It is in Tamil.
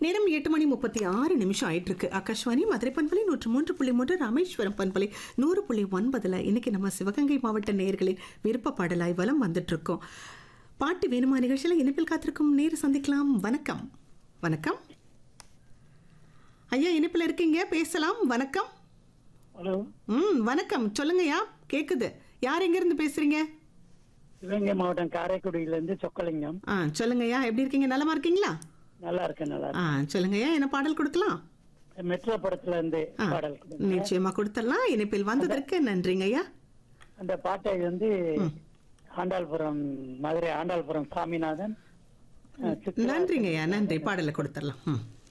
நேரம் எட்டு மணி முப்பத்தி ஆறு நிமிஷம் ஆயிட்டு இருக்கு ஆகாஷ்வாணி மதுரை பண்பலை நூற்று மூன்று புள்ளி மூன்று ராமேஸ்வரம் பண்பலை நூறு புள்ளி ஒன்பதுல இன்னைக்கு நம்ம சிவகங்கை மாவட்ட நேயர்களின் விருப்ப பாடலாய் வலம் வந்துட்டு இருக்கோம் பாட்டு வேணுமா நிகழ்ச்சியில் இணைப்பில் காத்திருக்கும் நேரு சந்திக்கலாம் வணக்கம் வணக்கம் ஐயா இணைப்பில் இருக்கீங்க பேசலாம் வணக்கம் ஹலோ ம் வணக்கம் சொல்லுங்கய்யா கேக்குது யார் எங்கேருந்து பேசுறீங்க சிவகங்கை மாவட்டம் காரைக்குடியிலேருந்து சொக்கலிங்கம் ஆ சொல்லுங்கய்யா எப்படி இருக்கீங்க நலமா இருக்கீங்களா நல்லா இருக்கேன் நல்லா ஆ சொல்லுங்கய்யா என்ன பாடல் கொடுக்கலாம் இருக்கேன் மெட்ரோ படத்துல இருந்து ஆ, பாடல் கொடுங்க. நிச்சயமா கொடுத்துடலாம் இணைப்பில் வந்ததற்கு நன்றிங்க ஐயா அந்த பாட்டை வந்து ஆண்டாள்புரம் மதுரை ஆண்டாள்புரம் சாமிநாதன் அஹ், சித்ரா நன்றிங்க ஐயா நன்றி பாடலை கொடுத்துடலாம் ம்